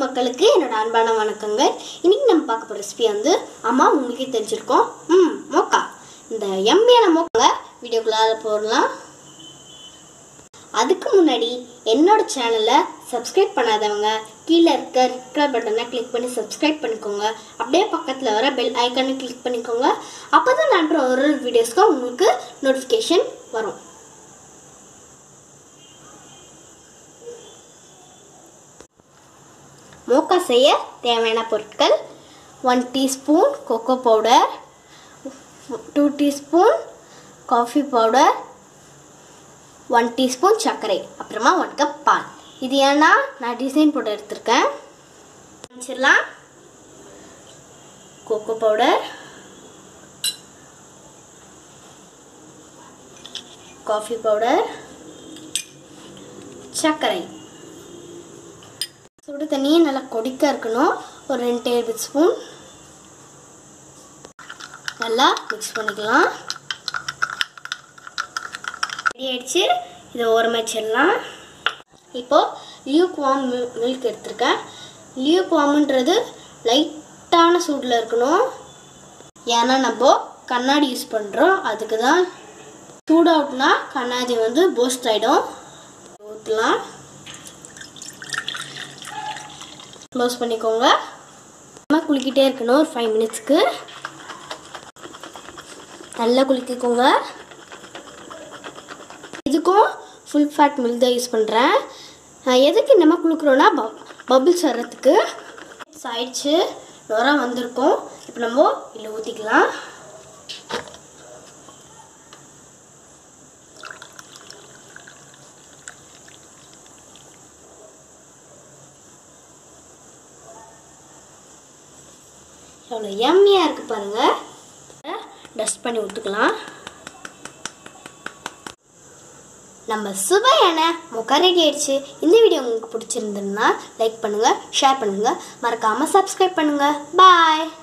மக்களுக்கு என்னோட அன்பான வணக்கங்கள் இன்னைக்கு நம்ம பார்க்க போகிற ரெசிபி வந்து அம்மா உங்களுக்கே தெரிஞ்சிருக்கோம் ம் மோக்கா இந்த எம்மியான மோக்கா வீடியோக்குள்ளார போடலாம் அதுக்கு முன்னாடி என்னோட சேனலை சப்ஸ்கிரைப் பண்ணாதவங்க கீழே இருக்க ரெட் கலர் பட்டனை கிளிக் பண்ணி சப்ஸ்கிரைப் பண்ணிக்கோங்க அப்படியே பக்கத்தில் வர பெல் ஐக்கானை கிளிக் பண்ணிக்கோங்க அப்போ தான் நான் அனுப்புகிற ஒரு ஒரு வீடியோஸ்க்கும் உங்களுக்கு நோட்டிஃபிகேஷன் வரும் மோக்கா செய்ய தேவையான பொருட்கள் one teaspoon cocoa powder two teaspoon coffee powder one teaspoon சர்க்கரை அப்புறமா ஒன் கப் பால் இது ஏன்னா நான் டிசைன் போட்டு எடுத்திருக்கேன் வச்சிடலாம் கொக்கோ பவுடர் காஃபி பவுடர் சர்க்கரை சுடு தண்ணியே நல்லா கொதிக்க இருக்கணும் ஒரு ரெண்டு டேபிள் ஸ்பூன் நல்லா மிக்ஸ் பண்ணிக்கலாம் ரெடி ஆயிடுச்சு இதை ஓரமாக வச்சிடலாம் இப்போது லியூக் வாம் மில்க் எடுத்திருக்கேன் லியூக் வாம்ன்றது லைட்டான சூடில் இருக்கணும் ஏன்னா நம்ம கண்ணாடி யூஸ் பண்ணுறோம் அதுக்கு தான் சூடாகட்னா கண்ணாடி வந்து போஸ்ட் ஆகிடும் ஊற்றலாம் க்ளோஸ் பண்ணிக்கோங்க நம்ம குளிக்கிட்டே இருக்கணும் ஒரு ஃபைவ் மினிட்ஸ்க்கு நல்லா குளிக்கிக்கோங்க இதுக்கும் ஃபுல் ஃபேட் மில்க் தான் யூஸ் பண்ணுறேன் எதுக்கு நம்ம குளிக்கிறோன்னா பபிள்ஸ் வர்றதுக்கு ஆயிடுச்சு நுரம் வந்திருக்கும் இப்போ நம்ம இதில் ஊற்றிக்கலாம் எவ்வளோ எம்மியாக இருக்குது பாருங்கள் டஸ்ட் பண்ணி விட்டுக்கலாம் நம்ம சுவையான முக ரெடி ஆயிடுச்சு இந்த வீடியோ உங்களுக்கு பிடிச்சிருந்ததுன்னா லைக் பண்ணுங்கள் ஷேர் பண்ணுங்கள் மறக்காமல் சப்ஸ்கிரைப் பண்ணுங்கள் பாய்